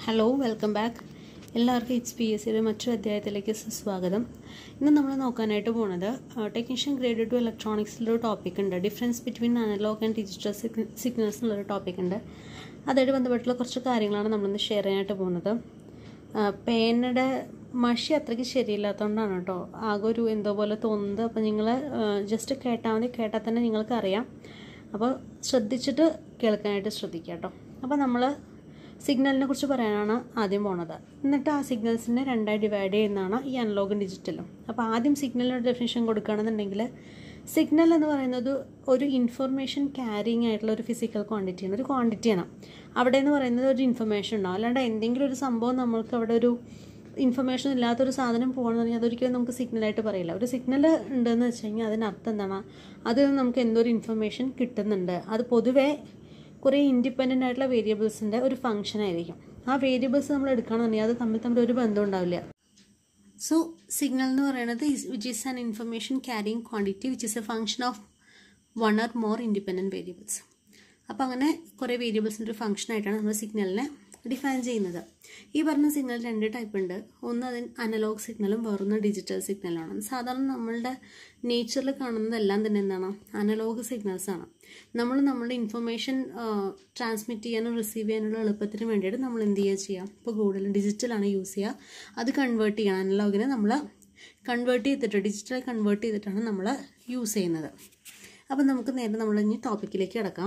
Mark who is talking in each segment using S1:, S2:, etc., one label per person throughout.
S1: hello welcome back എല്ലാവർക്കും H P S സിയുടെ മറ്റൊരു അധ്യായത്തിലേക്ക് സ്വാഗതം ഇന്ന് നമ്മൾ നോക്കാനായിട്ട് പോണത് ടെക്നീഷ്യൻ ഗ്രേഡ് ടു ഇലക്ട്രോണിക്സിലൊരു ടോപ്പിക് ഉണ്ട് difference between analog and digital signals എന്നുള്ളൊരു ടോപ്പിക് ഉണ്ട് അതുമായിട്ട് ബന്ധപ്പെട്ടുള്ള കുറച്ച് കാര്യങ്ങളാണ് നമ്മളിന്ന് ഷെയർ ചെയ്യാനായിട്ട് പോകുന്നത് പേനയുടെ മഷി അത്രയ്ക്ക് ശരിയില്ലാത്തതുകൊണ്ടാണ് കേട്ടോ ആകെ ഒരു എന്തോ പോലെ തോന്നുന്നത് അപ്പോൾ നിങ്ങൾ ജസ്റ്റ് കേട്ടാൽ മതി കേട്ടാൽ തന്നെ നിങ്ങൾക്ക് അറിയാം അപ്പോൾ ശ്രദ്ധിച്ചിട്ട് കേൾക്കാനായിട്ട് ശ്രദ്ധിക്കുക കേട്ടോ അപ്പോൾ നമ്മൾ സിഗ്നലിനെ കുറിച്ച് പറയാനാണ് ആദ്യം പോണത് എന്നിട്ട് ആ സിഗ്നൽസിനെ രണ്ടായി ഡിവൈഡ് ചെയ്യുന്നതാണ് ഈ അനലോഗും ഡിജിറ്റലും അപ്പോൾ ആദ്യം സിഗ്നലിനൊരു ഡെഫിനേഷൻ കൊടുക്കുകയാണെന്നുണ്ടെങ്കിൽ സിഗ്നൽ എന്ന് പറയുന്നത് ഒരു ഇൻഫർമേഷൻ ക്യാരിങ് ആയിട്ടുള്ള ഒരു ഫിസിക്കൽ ക്വാണ്ടിറ്റിയാണ് ഒരു ക്വാണ്ടിറ്റിയാണ് അവിടെ എന്ന് പറയുന്നത് ഒരു ഇൻഫർമേഷൻ ഉണ്ടാവും അല്ലാണ്ട് എന്തെങ്കിലും ഒരു സംഭവം നമ്മൾക്ക് അവിടെ ഒരു ഇൻഫർമേഷൻ ഇല്ലാത്തൊരു സാധനം പോകണമെന്നുണ്ടെങ്കിൽ അതൊരിക്കലും നമുക്ക് സിഗ്നലായിട്ട് പറയില്ല ഒരു സിഗ്നൽ ഉണ്ടെന്ന് വെച്ച് കഴിഞ്ഞാൽ അതിനർത്ഥം എന്താണ് അതിൽ നിന്ന് നമുക്ക് എന്തോ ഒരു ഇൻഫർമേഷൻ കിട്ടുന്നുണ്ട് അത് പൊതുവേ കുറേ ഇൻഡിപെൻഡൻ്റ് ആയിട്ടുള്ള വേരിയബിൾസിൻ്റെ ഒരു ഫംഗ്ഷൻ ആയിരിക്കും ആ വേരിയബിൾസ് നമ്മൾ എടുക്കുകയാണെന്നുണ്ടെങ്കിൽ അത് തമ്മിൽ തമ്മിൽ ഒരു ബന്ധം ഉണ്ടാവില്ല സോ സിഗ്നൽ എന്ന് പറയുന്നത് which is an information carrying quantity which is a function of one or more independent variables അപ്പോൾ അങ്ങനെ കുറേ വേരിയബിൾസിൻ്റെ ഒരു ഫംഗ്ഷൻ ആയിട്ടാണ് നമ്മൾ സിഗ്നലിനെ ഡിഫൈൻ ചെയ്യുന്നത് ഈ പറഞ്ഞ സിഗ്നൽ രണ്ട് ടൈപ്പ് ഉണ്ട് ഒന്ന് അതിന് അനലോഗ് സിഗ്നലും വേറൊന്ന് ഡിജിറ്റൽ സിഗ്നലാണ് സാധാരണ നമ്മളുടെ നേച്ചറിൽ കാണുന്നതെല്ലാം തന്നെ എന്താണ് അനലോഗ് സിഗ്നൽസ് ആണ് നമ്മൾ നമ്മളുടെ ഇൻഫർമേഷൻ ട്രാൻസ്മിറ്റ് ചെയ്യാനും റിസീവ് ചെയ്യാനുള്ള എളുപ്പത്തിന് വേണ്ടിയിട്ട് നമ്മൾ എന്ത് ചെയ്യുക ചെയ്യാം ഇപ്പോൾ കൂടുതലും ഡിജിറ്റലാണ് യൂസ് ചെയ്യുക അത് കൺവേർട്ട് ചെയ്യണം അനലോഗിനെ നമ്മൾ കൺവേർട്ട് ചെയ്തിട്ട് ഡിജിറ്റൽ കൺവേർട്ട് ചെയ്തിട്ടാണ് നമ്മൾ യൂസ് ചെയ്യുന്നത് അപ്പം നമുക്ക് നേരെ നമ്മൾ ഇനി ടോപ്പിക്കിലേക്ക് കിടക്കാം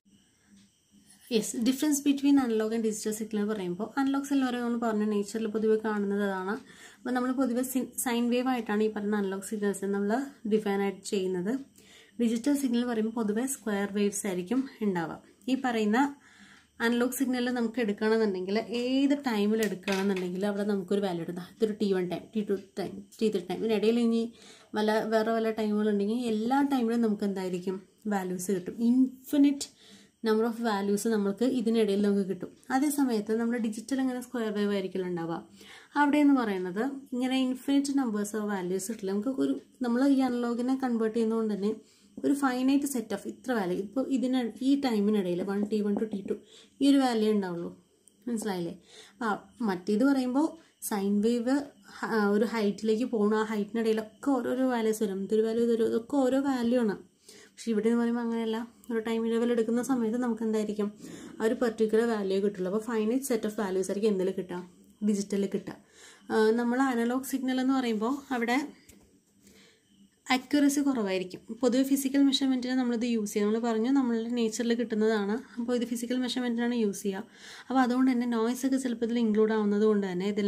S1: yes difference between analog and digital signal പറയുമ്പോൾ അനലോഗ് സിഗ്നൽ നമ്മൾ പറഞ്ഞ നേച്ചറിൽ പൊതുവെ കാണുന്നത് അതാണ് അപ്പോൾ നമ്മൾ പൊതുവെ സൈൻ വേവ് ആയിട്ടാണ് ഈ പറഞ്ഞ അനലോഗ് സിഗ്നൽസ് നമ്മൾ ഡിഫൈൻ ആയിട്ട് ചെയ്യുന്നത് ഡിജിറ്റൽ സിഗ്നൽ പറയുമ്പോൾ പൊതുവെ സ്ക്വയർ വേവ്സ് ആയിരിക്കും ഉണ്ടാവുക ഈ പറയുന്ന അനലോഗ് സിഗ്നൽ നമുക്ക് എടുക്കണമെന്നുണ്ടെങ്കിൽ ഏത് ടൈമിൽ എടുക്കുകയാണെന്നുണ്ടെങ്കിൽ അവിടെ നമുക്കൊരു വാല്യൂ ഇടുന്നത് ഇതൊരു T one time T two time T three time ഇതിനിടയിൽ ഇനി വല്ല വേറെ വല്ല ടൈമുകളുണ്ടെങ്കിൽ എല്ലാ ടൈമിലും നമുക്ക് എന്തായിരിക്കും വാല്യൂസ് കിട്ടും ഇൻഫിനിറ്റ് നമ്പർ ഓഫ് വാല്യൂസ് നമുക്ക് ഇതിനിടയിൽ നമുക്ക് കിട്ടും അതേ സമയത്ത് നമ്മുടെ ഡിജിറ്റൽ ഇങ്ങനെ സ്ക്വയർ വേവ് ആയിരിക്കും ഉണ്ടാവുക അവിടെ എന്ന് പറയുന്നത് ഇങ്ങനെ ഇൻഫിനിറ്റ് നമ്പേഴ്സ് ഓഫ് വാല്യൂസ് കിട്ടില്ല നമുക്ക് ഒരു നമ്മൾ ഈ അനലോഗിനെ കൺവേർട്ട് ചെയ്യുന്നതുകൊണ്ട് തന്നെ ഒരു ഫൈനൈറ്റ് സെറ്റ് ഓഫ് ഇത്ര വാല്യൂ ഇപ്പോൾ ഇതിന് ഈ ടൈമിനിടയിൽ one T one two T two ഈ ഒരു വാല്യൂ ഉണ്ടാവുള്ളൂ മനസ്സിലായില്ലേ ആ മറ്റേത് പറയുമ്പോൾ സൈൻ വേവ് ഒരു ഹൈറ്റിലേക്ക് പോകണം ആ ഹൈറ്റിനിടയിലൊക്കെ ഓരോരോ വാല്യൂസ് വരും ഇതൊരു വാല്യൂ ഇതൊരു ഇതൊക്കെ ഓരോ വാല്യൂ ആണ് പക്ഷെ ഇവിടെ എന്ന് പറയുമ്പോൾ അങ്ങനെയല്ല ഒരു ടൈം ഇൻ്റർവൽ എടുക്കുന്ന സമയത്ത് നമുക്ക് എന്തായിരിക്കും ആ ഒരു പെർട്ടിക്കുലർ വാല്യൂ കിട്ടുള്ളൂ അപ്പോൾ ഫൈനൈറ്റ് സെറ്റ് ഓഫ് വാല്യൂസ് ആയിരിക്കും എന്തിൽ കിട്ടുക ഡിജിറ്റലിൽ കിട്ടുക നമ്മൾ അനലോഗ് സിഗ്നൽ എന്ന് പറയുമ്പോൾ അവിടെ അക്യുറസി കുറവായിരിക്കും പൊതുവെ ഫിസിക്കൽ മെഷർമെൻറ്റിന് നമ്മളിത് യൂസ് ചെയ്യുക നമ്മൾ പറഞ്ഞു നമ്മളുടെ നേച്ചറിൽ കിട്ടുന്നതാണ് അപ്പോൾ ഇത് ഫിസിക്കൽ മെഷർമെൻറ്റിനാണ് യൂസ് ചെയ്യുക അപ്പോൾ അതുകൊണ്ട് തന്നെ നോയ്സ് ഒക്കെ ചിലപ്പോൾ ഇതിൽ ഇൻക്ലൂഡ് ആവുന്നത് കൊണ്ട് തന്നെ ഇതിൽ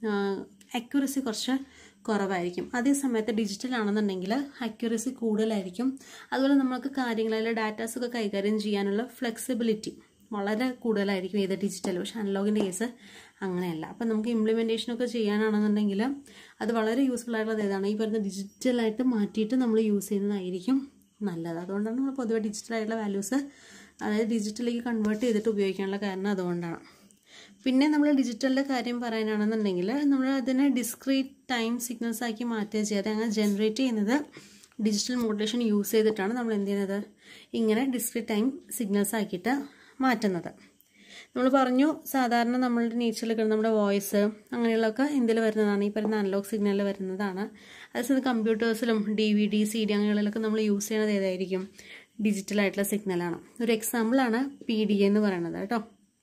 S1: അക്യുറസി കുറച്ച് കുറവായിരിക്കും അതേ സമയത്ത് ഡിജിറ്റൽ ആണെന്നുണ്ടെങ്കിൽ അക്യുറസി കൂടുതലായിരിക്കും അതുപോലെ നമുക്ക് കാര്യങ്ങൾ അതിലെ ഡാറ്റാസൊക്കെ കൈകാര്യം ചെയ്യാനുള്ള ഫ്ലെക്സിബിലിറ്റി വളരെ കൂടുതലായിരിക്കും ഏത് ഡിജിറ്റൽ പക്ഷേ അനലോഗിൻ്റെ കേസ് അങ്ങനെയല്ല അപ്പം നമുക്ക് ഇംപ്ലിമെൻറ്റേഷനൊക്കെ ചെയ്യാനാണെന്നുണ്ടെങ്കിൽ അത് വളരെ യൂസ്ഫുൾ ആയിട്ടുള്ളത് ഏതാണ് ഈ പറയുന്ന ഡിജിറ്റലായിട്ട് മാറ്റിയിട്ട് നമ്മൾ യൂസ് ചെയ്യുന്നതായിരിക്കും നല്ലത് അതുകൊണ്ടാണ് നമ്മൾ പൊതുവെ ഡിജിറ്റലായിട്ടുള്ള വാല്യൂസ് അതായത് ഡിജിറ്റലിലേക്ക് കൺവേർട്ട് ചെയ്തിട്ട് ഉപയോഗിക്കാനുള്ള കാരണം അതുകൊണ്ടാണ് പിന്നെ നമ്മൾ ഡിജിറ്റലിൻ്റെ കാര്യം പറയാനാണെന്നുണ്ടെങ്കിൽ നമ്മൾ അതിനെ ഡിസ്ക്രീറ്റ് ടൈം സിഗ്നൽസ് ആക്കി മാറ്റുക ചെയ്യാതെ അങ്ങനെ ജനറേറ്റ് ചെയ്യുന്നത് ഡിജിറ്റൽ മോഡുലേഷൻ യൂസ് ചെയ്തിട്ടാണ് നമ്മൾ എന്ത് ചെയ്യുന്നത് ഇങ്ങനെ ഡിസ്ക്രീറ്റ് ടൈം സിഗ്നൽസ് ആക്കിയിട്ട് മാറ്റുന്നത് നമ്മൾ പറഞ്ഞു സാധാരണ നമ്മളുടെ നേച്ചറിൽ നമ്മുടെ വോയിസ് അങ്ങനെയുള്ളതൊക്കെ എന്തിൽ വരുന്നതാണ് ഈ പറയുന്ന അനലോഗ് സിഗ്നലിൽ വരുന്നതാണ് അതേസമയം കമ്പ്യൂട്ടേഴ്സിലും D V D C D അങ്ങനെയുള്ളതൊക്കെ നമ്മൾ യൂസ് ചെയ്യുന്നത് ഏതായിരിക്കും ഡിജിറ്റൽ ആയിട്ടുള്ള സിഗ്നലാണ് ഒരു എക്സാമ്പിളാണ് പി ഡി എന്ന് പറയുന്നത് കേട്ടോ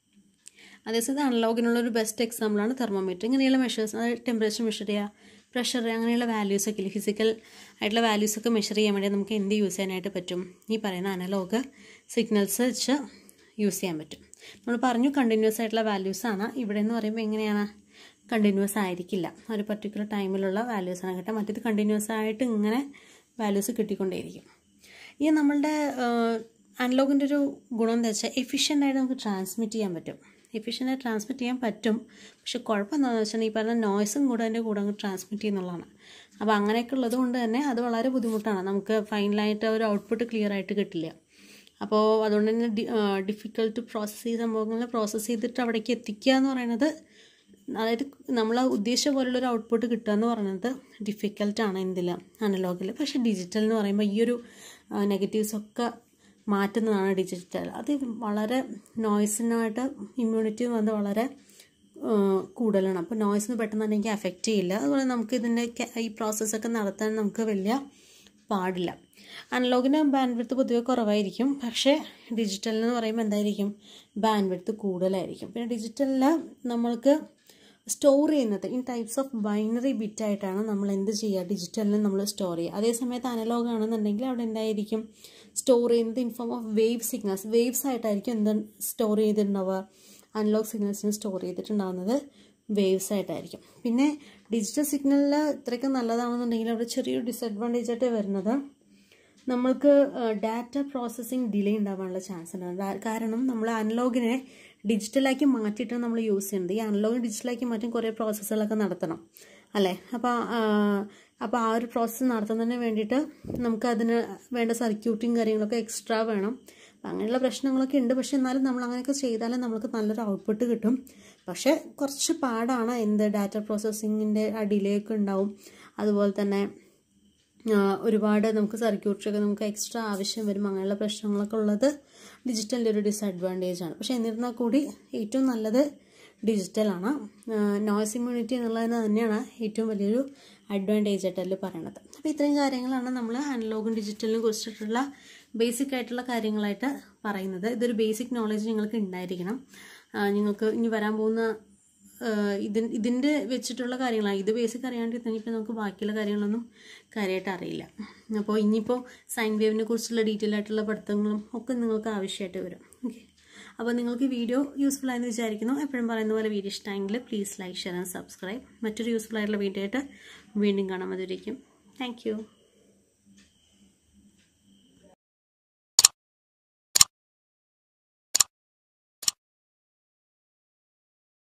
S1: അതേസമയം അനലോഗിനുള്ള ഒരു ബെസ്റ്റ് എക്സാമ്പിളാണ് തെർമോമീറ്റർ ഇങ്ങനെയുള്ള മെഷേഴ്സ് അതായത് ടെമ്പറേച്ചർ മെഷർ ചെയ്യുക പ്രഷർ അങ്ങനെയുള്ള വാല്യൂസ് ഒക്കെ ഇല്ലേ ഫിസിക്കൽ ആയിട്ടുള്ള വാല്യൂസ് ഒക്കെ മെഷർ ചെയ്യാൻ വേണ്ടി നമുക്ക് എന്ത് യൂസ് ചെയ്യാനായിട്ട് പറ്റും ഈ പറയുന്ന അനലോഗ് സിഗ്നൽസ് വെച്ച് യൂസ് ചെയ്യാൻ പറ്റും നമ്മൾ പറഞ്ഞു കണ്ടിന്യൂസ് ആയിട്ടുള്ള വാല്യൂസ് ആണ് ഇവിടെ എന്ന് പറയുമ്പോൾ എങ്ങനെയാണ് കണ്ടിന്യൂസ് ആയിരിക്കില്ല ഒരു പർട്ടിക്കുലർ ടൈമിലുള്ള വാല്യൂസ് ആണ് കിട്ടുക മറ്റേത് കണ്ടിന്യൂസ് ആയിട്ട് ഇങ്ങനെ വാല്യൂസ് കിട്ടിക്കൊണ്ടേയിരിക്കും ഈ നമ്മളുടെ അനലോഗിൻ്റെ ഒരു ഗുണം എന്താ വെച്ചാൽ എഫിഷ്യൻ്റ് ആയിട്ട് നമുക്ക് ട്രാൻസ്മിറ്റ് ചെയ്യാൻ പറ്റും എഫിഷ്യൻ്റായി ട്രാൻസ്മിറ്റ് ചെയ്യാൻ പറ്റും പക്ഷെ കുഴപ്പം എന്താണെന്ന് വെച്ചാൽ ഈ പറഞ്ഞ നോയ്സും കൂടെ അതിൻ്റെ കൂടെ അങ്ങ് ട്രാൻസ്മിറ്റ് ചെയ്യുന്നുള്ളതാണ് അപ്പോൾ അങ്ങനെയൊക്കെ ഉള്ളത് കൊണ്ട് തന്നെ അത് വളരെ ബുദ്ധിമുട്ടാണ് നമുക്ക് ഫൈനലായിട്ട് ഒരു ഔട്ട്പുട്ട് ക്ലിയർ ആയിട്ട് കിട്ടില്ല അപ്പോൾ അതുകൊണ്ട് തന്നെ ഡിഫിക്കൽട്ട് പ്രോസസ്സ് ചെയ്ത സംഭവങ്ങൾ പ്രോസസ്സ് ചെയ്തിട്ട് അവിടേക്ക് എത്തിക്കുക എന്ന് പറയുന്നത് അതായത് നമ്മൾ ഉദ്ദേശിച്ച പോലുള്ള ഒരു ഔട്ട്പുട്ട് കിട്ടുക എന്ന് പറയുന്നത് ഡിഫിക്കൽട്ടാണ് എന്തിൽ അനലോഗിൽ പക്ഷേ ഡിജിറ്റൽ എന്ന് പറയുമ്പോൾ ഈ ഒരു നെഗറ്റീവ്സ് ഒക്കെ മാറ്റുന്നതാണ് ഡിജിറ്റൽ അത് വളരെ നോയ്സിനായിട്ട് ഇമ്മ്യൂണിറ്റി വന്ന് വളരെ കൂടുതലാണ് അപ്പോൾ നോയ്സിന് പെട്ടെന്ന് തന്നെ എനിക്ക് അഫക്റ്റ് ചെയ്യില്ല അതുപോലെ നമുക്ക് ഇതിൻ്റെ ഈ പ്രോസസ്സൊക്കെ നടത്താൻ നമുക്ക് വലിയ പാടില്ല അനലോഗിന് ബാൻഡ് വിഡ്ത്ത് പൊതുവെ കുറവായിരിക്കും പക്ഷേ ഡിജിറ്റലിന് എന്ന് പറയുമ്പോൾ എന്തായിരിക്കും ബാൻഡ് വിഡ്ത്ത് കൂടുതലായിരിക്കും പിന്നെ ഡിജിറ്റലിൽ നമ്മൾക്ക് സ്റ്റോർ ചെയ്യുന്നത് ഇൻ ടൈപ്സ് ഓഫ് ബൈനറി ബിറ്റായിട്ടാണ് നമ്മൾ എന്ത് ചെയ്യുക ഡിജിറ്റലിന് നമ്മൾ സ്റ്റോർ ചെയ്യുക അതേ സമയത്ത് അനലോഗ് ആണെന്നുണ്ടെങ്കിൽ അവിടെ എന്തായിരിക്കും സ്റ്റോർ ചെയ്യുന്നത് in form of wave signals waves ആയിട്ടായിരിക്കും എന്ത് സ്റ്റോർ ചെയ്തിട്ടുണ്ടാവുക അനലോഗ് സിഗ്നൽസിന് സ്റ്റോർ ചെയ്തിട്ടുണ്ടാകുന്നത് വേവ്സ് ആയിട്ടായിരിക്കും പിന്നെ ഡിജിറ്റൽ സിഗ്നലിൽ ഇത്രയ്ക്ക് നല്ലതാണെന്നുണ്ടെങ്കിൽ അവിടെ ചെറിയൊരു ഡിസഡ്വാൻറ്റേജ് ആയിട്ട് വരുന്നത് നമ്മൾക്ക് ഡാറ്റ പ്രോസസ്സിങ് ഡിലേ ഉണ്ടാവാനുള്ള ചാൻസ് ഉണ്ട് കാരണം നമ്മൾ അനലോഗിനെ ഡിജിറ്റലാക്കി മാറ്റിയിട്ട് നമ്മൾ യൂസ് ചെയ്യുന്നത് ഈ അനലോഗ് ഡിജിറ്റലാക്കി മാറ്റി കുറേ പ്രോസസ്സുകളൊക്കെ നടത്തണം അല്ലേ അപ്പോൾ അപ്പോൾ ആ ഒരു പ്രോസസ്സ് നടത്തുന്നതിന് വേണ്ടിയിട്ട് നമുക്ക് അതിന് വേണ്ട സർക്യൂട്ടിങ് കാര്യങ്ങളൊക്കെ എക്സ്ട്രാ വേണം അപ്പം അങ്ങനെയുള്ള പ്രശ്നങ്ങളൊക്കെ ഉണ്ട് പക്ഷേ എന്നാലും നമ്മൾ അങ്ങനെയൊക്കെ ചെയ്താലും നമുക്ക് നല്ലൊരു ഔട്ട്പുട്ട് കിട്ടും പക്ഷേ കുറച്ച് പാടാണ് എന്ത് ഡാറ്റ പ്രോസസ്സിങ്ങിൻ്റെ ആ ഡിലേ ഒക്കെ ഉണ്ടാവും അതുപോലെ തന്നെ ഒരുപാട് നമുക്ക് സർക്യൂട്ടറൊക്കെ നമുക്ക് എക്സ്ട്രാ ആവശ്യം വരും അങ്ങനെയുള്ള പ്രശ്നങ്ങളൊക്കെ ഉള്ളത് ഡിജിറ്റലിൻ്റെ ഒരു ഡിസഡ്വാൻറ്റേജ് ആണ് പക്ഷേ എന്നിരുന്നാൽ കൂടി ഏറ്റവും നല്ലത് ഡിജിറ്റലാണ് നോയ്സ് ഇമ്മ്യൂണിറ്റി എന്നുള്ളതിന് തന്നെയാണ് ഏറ്റവും വലിയൊരു അഡ്വാൻറ്റേജ് ആയിട്ട് അതിൽ പറയണത് അപ്പോൾ ഇത്രയും കാര്യങ്ങളാണ് നമ്മൾ അനലോഗും ഡിജിറ്റലിനെ കുറിച്ചിട്ടുള്ള ബേസിക് ആയിട്ടുള്ള കാര്യങ്ങളായിട്ട് പറയുന്നത് ഇതൊരു ബേസിക് നോളജ് നിങ്ങൾക്ക് ഉണ്ടായിരിക്കണം നിങ്ങൾക്ക് ഇനി വരാൻ പോകുന്ന ഇതിൻ ഇതിൻ്റെ വെച്ചിട്ടുള്ള കാര്യങ്ങളാണ് ഇത് ബേസിക് അറിയാണ്ടിരുന്നെങ്കിൽ ഇപ്പോൾ നമുക്ക് ബാക്കിയുള്ള കാര്യങ്ങളൊന്നും കാര്യമായിട്ട് അറിയില്ല അപ്പോൾ ഇനിയിപ്പോൾ സൈൻ വേവിനെ കുറിച്ചുള്ള ഡീറ്റെയിൽ ആയിട്ടുള്ള പഠിത്തങ്ങളും ഒക്കെ നിങ്ങൾക്ക് ആവശ്യമായിട്ട് വരും ഓക്കെ അപ്പോൾ നിങ്ങൾക്ക് വീഡിയോ യൂസ്ഫുൾ ആയെന്ന് വിചാരിക്കുന്നു എപ്പോഴും പറയുന്ന പോലെ വീഡിയോ ഇഷ്ടമെങ്കിൽ please like share and subscribe മറ്റൊരു യൂസ്ഫുൾ ആയിട്ടുള്ള വീഡിയോ ആയിട്ട് വീണ്ടും കാണാൻ മതിരിക്കും താങ്ക്